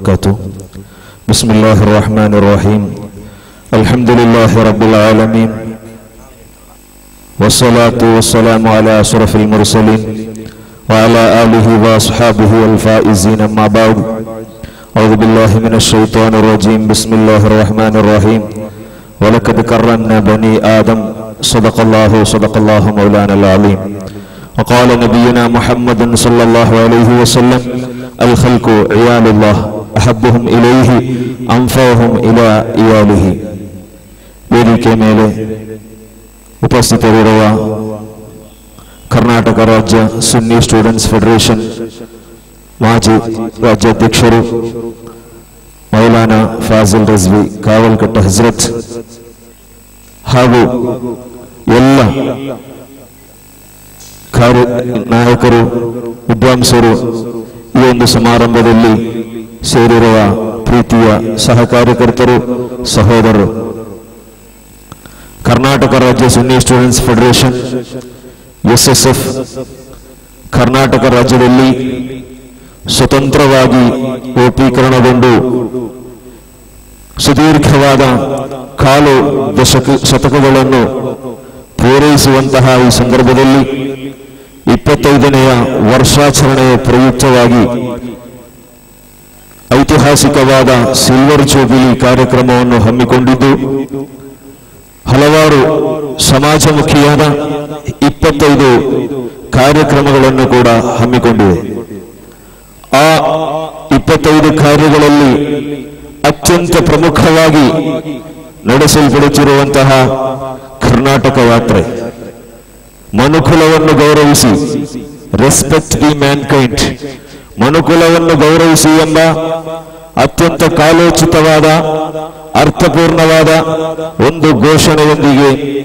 وبركاته بسم الله الرحمن الرحيم الحمد لله رب العالمين والصلاة والسلام على أشرف المرسلين وعلى آله وأصحابه الفائزين أما بعد أعوذ بالله من الشيطان الرجيم بسم الله الرحمن الرحيم ولقد كرمنا بني آدم صدق الله صدق الله مولانا العظيم وقال نبينا محمد صلى الله عليه وسلم الخلق عيال الله أحبهم إليه أنفعهم إلى إياله ವೇದಿಕೆ ಮೇಲೆ ಉಪಸ್ಥಿತರಿರುವ ಕರ್ನಾಟಕ ರಾಜ್ಯ ಸುನ್ನಿ ಸ್ಟೂಡೆಂಟ್ಸ್ ಫೆಡರೇಷನ್ ಮಾಜಿ ರಾಜ್ಯಾಧ್ಯಕ್ಷರು ಮೌಲಾನಾ ಫಾಜಿಲ್ ರಜ್ವಿ ಕಾವಲ್ಕಟ್ಟ ಹಜರತ್ ಹಾಗೂ ಎಲ್ಲ ಕಾರ್ಯ ನಾಯಕರು ವಿದ್ವಾಂಸರು ಈ ಒಂದು ಸಮಾರಂಭದಲ್ಲಿ ಸೇರಿರುವ ಪ್ರೀತಿಯ ಸಹಕಾರ್ಯಕರ್ತರು ಸಹೋದರರು ಕರ್ನಾಟಕ ರಾಜ್ಯ Sunni students federation S S F Karnataka ರಾಜ್ಯದಲ್ಲಿ ಸ್ವತಂತ್ರವಾಗಿ ಓಪೀಕರಣಗೊಂಡು ಸುದೀರ್ಘವಾದ ಕಾಲು ದಶಕ ಶತಕಗಳನ್ನು ಪೂರೈಸುವಂತಹ ಈ ಸಂದರ್ಭದಲ್ಲಿ ಇಪ್ಪತ್ತೈದನೆಯ ವರ್ಷಾಚರಣೆಯ ಪ್ರಯುಕ್ತವಾಗಿ ಐತಿಹಾಸಿಕವಾದ ಸಿಲ್ವರ್ ಜೂಬಿಲಿ ಕಾರ್ಯಕ್ರಮವನ್ನು ಹಮ್ಮಿಕೊಂಡಿದ್ದು ಹಲವಾರು ಸಮಾಜಮುಖಿಯಾದ ಇಪ್ಪತ್ತೈದು ಕಾರ್ಯಕ್ರಮಗಳನ್ನು ಕೂಡ ಹಮ್ಮಿಕೊಂಡಿವೆ ಆ ಇಪ್ಪತ್ತೈದು ಕಾರ್ಯಗಳಲ್ಲಿ ಅತ್ಯಂತ ಪ್ರಮುಖವಾಗಿ ನಡೆಸಲ್ಪಡುತ್ತಿರುವಂತಹ ಕರ್ನಾಟಕ ಯಾತ್ರೆ ಮನುಕುಲವನ್ನು ಗೌರವಿಸಿ ರೆಸ್ಪೆಕ್ಟ್ ದಿ ಮ್ಯಾನ್ಕೈಂಡ್ ಮನುಕುಲವನ್ನು ಗೌರವಿಸಿ ಎಂಬ ಅತ್ಯಂತ ಕಾಲೋಚಿತವಾದ ಅರ್ಥಪೂರ್ಣವಾದ ಒಂದು ಘೋಷಣೆಯೊಂದಿಗೆ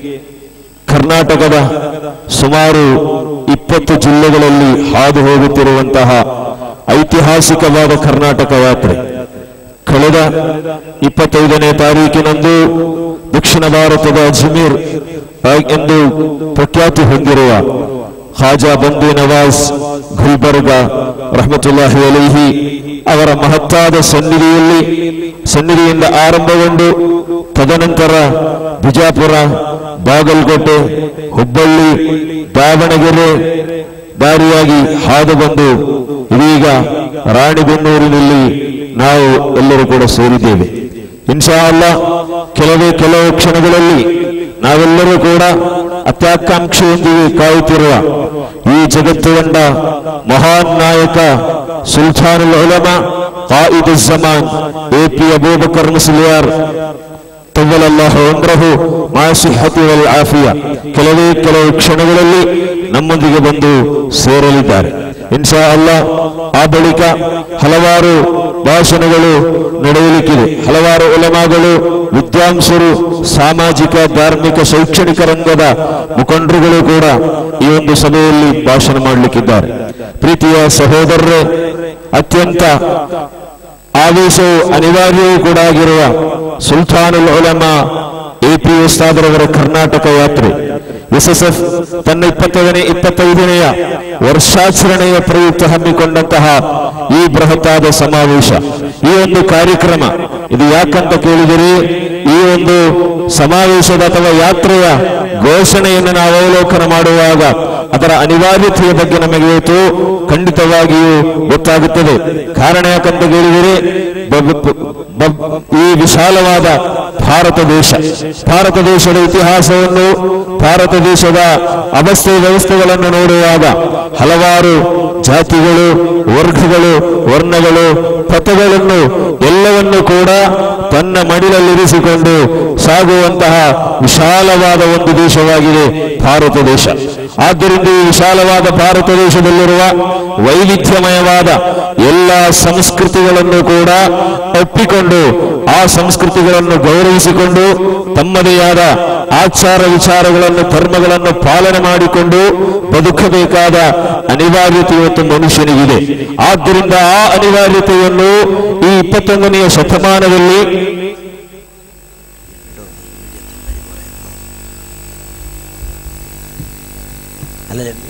ಕರ್ನಾಟಕದ ಸುಮಾರು ಇಪ್ಪತ್ತು ಜಿಲ್ಲೆಗಳಲ್ಲಿ ಹಾದು ಹೋಗುತ್ತಿರುವಂತಹ ಐತಿಹಾಸಿಕವಾದ ಕರ್ನಾಟಕ ಯಾತ್ರೆ ಕಳೆದ ಇಪ್ಪತ್ತೈದನೇ ತಾರೀಕಿನಂದು ದಕ್ಷಿಣ ಭಾರತದ ಅಜ್ಮೀರ್ ಎಂದು ಪ್ರಖ್ಯಾತಿ ಹೊಂದಿರುವ ಖಾಜಾ ಬಂದಿ ನವಾಜ್ ಗುಲ್ಬರ್ಗ ರಹಮತುಲ್ಲಾಹಿ ಅಲಿಹಿ ಅವರ ಮಹತ್ತಾದ ಸನ್ನಿಧಿಯಲ್ಲಿ ಸನ್ನಿಧಿಯಿಂದ ಆರಂಭಗೊಂಡು ತದನಂತರ ಬಿಜಾಪುರ ಬಾಗಲಕೋಟೆ ಹುಬ್ಬಳ್ಳಿ ದಾವಣಗೆರೆ ದಾರಿಯಾಗಿ ಹಾದು ಬಂದು ಇದೀಗ ರಾಣಿಬೆನ್ನೂರಿನಲ್ಲಿ ನಾವು ಎಲ್ಲರೂ ಕೂಡ ಸೇರಿದ್ದೇವೆ ಇನ್ಶಾ ಅಲ್ಲ ಕೆಲವೇ ಕೆಲವು ಕ್ಷಣಗಳಲ್ಲಿ ನಾವೆಲ್ಲರೂ ಕೂಡ ಅತ್ಯಾಕಾಂಕ್ಷೆಯೊಂದಿಗೆ ಕಾಯುತ್ತಿರುವ ಈ ಜಗತ್ತು ಕಂಡ ಮಹಾನ್ ನಾಯಕ ಸುಲ್ತಾನುಲ್ ಉಲಮ ಕಾಯಿದ್ ಜಮಾನ್ ಎ ಪಿ ಅಬೂಬಕರ್ ಮುಸ್ಲಿಯಾರ್ ತವ್ವಲಲ್ಲಾಹು ಅಂದ್ರಹು ಮಾಸಿಹತಿ ವಲ್ ಆಫಿಯ ಕೆಲವೇ ಕೆಲವು ಕ್ಷಣಗಳಲ್ಲಿ ನಮ್ಮೊಂದಿಗೆ ಬಂದು ಸೇರಲಿದ್ದಾರೆ ಇನ್ಶಾ ಅಲ್ಲ ಆ ಬಳಿಕ ಹಲವಾರು ಭಾಷಣಗಳು ನಡೆಯಲಿಕ್ಕಿದೆ ಹಲವಾರು ಉಲಮಾಗಳು ವಿದ್ವಾಂಸರು ಸಾಮಾಜಿಕ ಧಾರ್ಮಿಕ ಶೈಕ್ಷಣಿಕ ರಂಗದ ಮುಖಂಡರುಗಳು ಕೂಡ ಈ ಒಂದು ಸಭೆಯಲ್ಲಿ ಭಾಷಣ ಮಾಡಲಿಕ್ಕಿದ್ದಾರೆ ಪ್ರೀತಿಯ ಸಹೋದರರೇ ಅತ್ಯಂತ ಆವೇಶವು ಅನಿವಾರ್ಯವೂ ಕೂಡ ಆಗಿರುವ ಸುಲ್ತಾನುಲ್ ಉಲಮ ಎ ಪಿ ಉಸ್ತಾದರವರ ಕರ್ನಾಟಕ ಯಾತ್ರೆ ಎಸ್ ಎಸ್ ಎಫ್ ತನ್ನ ಇಪ್ಪತ್ತೈದನೇ ಇಪ್ಪತ್ತೈದನೆಯ ವರ್ಷಾಚರಣೆಯ ಪ್ರಯುಕ್ತ ಹಮ್ಮಿಕೊಂಡಂತಹ ಈ ಬೃಹತ್ತಾದ ಸಮಾವೇಶ ಈ ಒಂದು ಕಾರ್ಯಕ್ರಮ ಇದು ಯಾಕಂತ ಕೇಳಿದರೆ ಈ ಒಂದು ಸಮಾವೇಶದ ಅಥವಾ ಯಾತ್ರೆಯ ಘೋಷಣೆಯನ್ನು ನಾವು ಅವಲೋಕನ ಮಾಡುವಾಗ ಅದರ ಅನಿವಾರ್ಯತೆಯ ಬಗ್ಗೆ ನಮಗೆ ಇವತ್ತು ಖಂಡಿತವಾಗಿಯೂ ಗೊತ್ತಾಗುತ್ತದೆ ಕಾರಣ ಯಾಕಂತ ಕೇಳಿದರೆ ಈ ವಿಶಾಲವಾದ ಭಾರತ ದೇಶ ಭಾರತ ದೇಶದ ಇತಿಹಾಸವನ್ನು ಭಾರತ ದೇಶದ ಅವಸ್ಥೆ ವ್ಯವಸ್ಥೆಗಳನ್ನು ನೋಡುವಾಗ ಹಲವಾರು ಜಾತಿಗಳು ವರ್ಗಗಳು ವರ್ಣಗಳು ಪಥಗಳನ್ನು ಎಲ್ಲವನ್ನು ಕೂಡ ತನ್ನ ಮಡಿಲಲ್ಲಿರಿಸಿಕೊಂಡು ಸಾಗುವಂತಹ ವಿಶಾಲವಾದ ಒಂದು ದೇಶವಾಗಿದೆ ಭಾರತ ದೇಶ ಆದ್ದರಿಂದ ಈ ವಿಶಾಲವಾದ ಭಾರತ ದೇಶದಲ್ಲಿರುವ ವೈವಿಧ್ಯಮಯವಾದ ಎಲ್ಲ ಸಂಸ್ಕೃತಿಗಳನ್ನು ಕೂಡ ಒಪ್ಪಿಕೊಂಡು ಆ ಸಂಸ್ಕೃತಿಗಳನ್ನು ಗೌರವಿಸಿಕೊಂಡು ತಮ್ಮದೇ ಆದ ಆಚಾರ ವಿಚಾರಗಳನ್ನು ಧರ್ಮಗಳನ್ನು ಪಾಲನೆ ಮಾಡಿಕೊಂಡು ಬದುಕಬೇಕಾದ ಅನಿವಾರ್ಯತೆ ಇವತ್ತು ಮನುಷ್ಯನಿಗಿದೆ ಆದ್ದರಿಂದ ಆ ಅನಿವಾರ್ಯತೆಯನ್ನು ಈ ಇಪ್ಪತ್ತೊಂದನೆಯ ಶತಮಾನದಲ್ಲಿ ಅಲ್ಲ